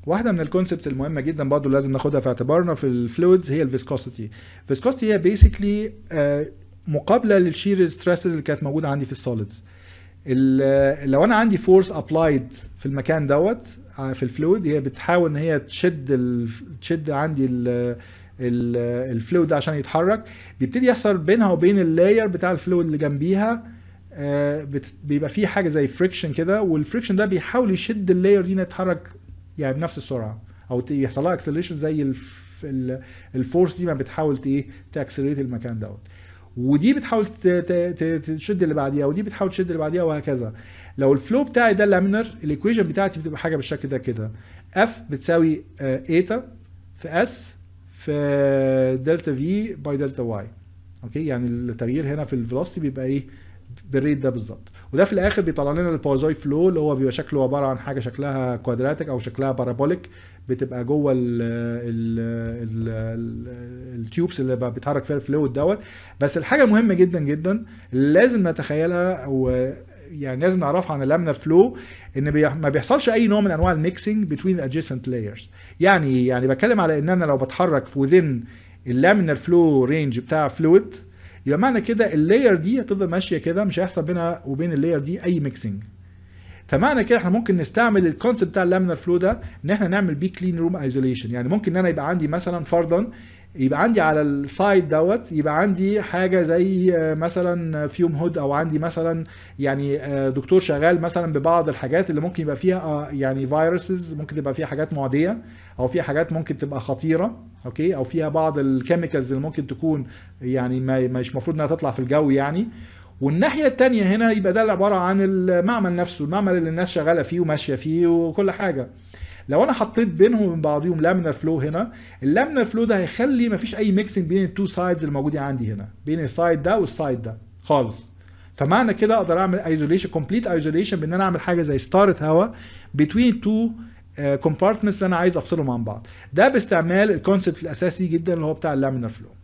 واحده من الكونسبتس المهمه جدا برضو لازم ناخدها في اعتبارنا في الفلويدز هي الفيسكوسيتي الفيسكوسيتي هي بيسكلي مقابله للشير ستريسز اللي كانت موجوده عندي في السوليدز لو انا عندي فورس ابلايد في المكان دوت في الفلويد هي بتحاول ان هي تشد ال... تشد عندي ال... الفلويد ده عشان يتحرك بيبتدي يحصل بينها وبين اللاير بتاع الفلويد اللي جنبيها بيبقى فيه حاجه زي فريكشن كده والفريكشن ده بيحاول يشد اللاير دي انها تتحرك يعني بنفس السرعه او يحصل لها اكسلريشن زي الفورس دي ما بتحاول ايه تاكسلريت المكان دوت ودي بتحاول تشد اللي بعديها ودي بتحاول تشد اللي بعديها وهكذا لو الفلو بتاعي ده لامينر الايكويشن بتاعتي بتبقى حاجه بالشكل ده كده اف بتساوي ايتا في اس في دلتا في باي دلتا واي اوكي يعني التغيير هنا في الفيلوسيتي بيبقى ايه بالريت ده بالظبط وده في الاخر بيطلع لنا البوزوي فلو اللي هو بيبقى شكله عباره عن حاجه شكلها كوادراتيك او شكلها بارابوليك بتبقى جوه التيوبس اللي بقى بيتحرك فيها الفلويد دوت بس الحاجه المهمه جدا جدا لازم نتخيلها او يعني لازم نعرفها عن اللامينر فلو ان بي ما بيحصلش اي نوع من انواع الميكسنج بين adjacent لايرز يعني يعني بتكلم على ان انا لو بتحرك في within اللامينر فلو رينج بتاع فلويد يبقى معنى كده اللاير دي هتفضل ماشيه كده مش هيحصل بينها وبين اللاير دي اي ميكسنج فمعنى كده احنا ممكن نستعمل الكونسيبت بتاع اللامينر فلو ده ان احنا نعمل بيه كلين روم ايزوليشن يعني ممكن ان انا يبقى عندي مثلا فرضا يبقى عندي على السايد دوت يبقى عندي حاجه زي مثلا فيوم هود او عندي مثلا يعني دكتور شغال مثلا ببعض الحاجات اللي ممكن يبقى فيها يعني فيروسز ممكن تبقى فيها حاجات معديه او فيها حاجات ممكن تبقى خطيره اوكي او فيها بعض الكيميكالز اللي ممكن تكون يعني ما مش المفروض انها تطلع في الجو يعني والناحيه الثانيه هنا يبقى ده عباره عن المعمل نفسه المعمل اللي الناس شغاله فيه وماشيه فيه وكل حاجه لو انا حطيت بينهم وبين بعضهم لامينر فلو هنا اللامينر فلو ده هيخلي مفيش اي ميكسنج بين التو سايدز الموجودين عندي هنا بين السايد ده والسايد ده خالص فمعنى كده اقدر اعمل ايزوليشن كومبليت ايزوليشن بان انا اعمل حاجه زي ستاره هواء بين تو كومبارتمنتس اللي انا عايز افصلهم عن بعض ده باستعمال الكونسيبت الاساسي جدا اللي هو بتاع اللامينر فلو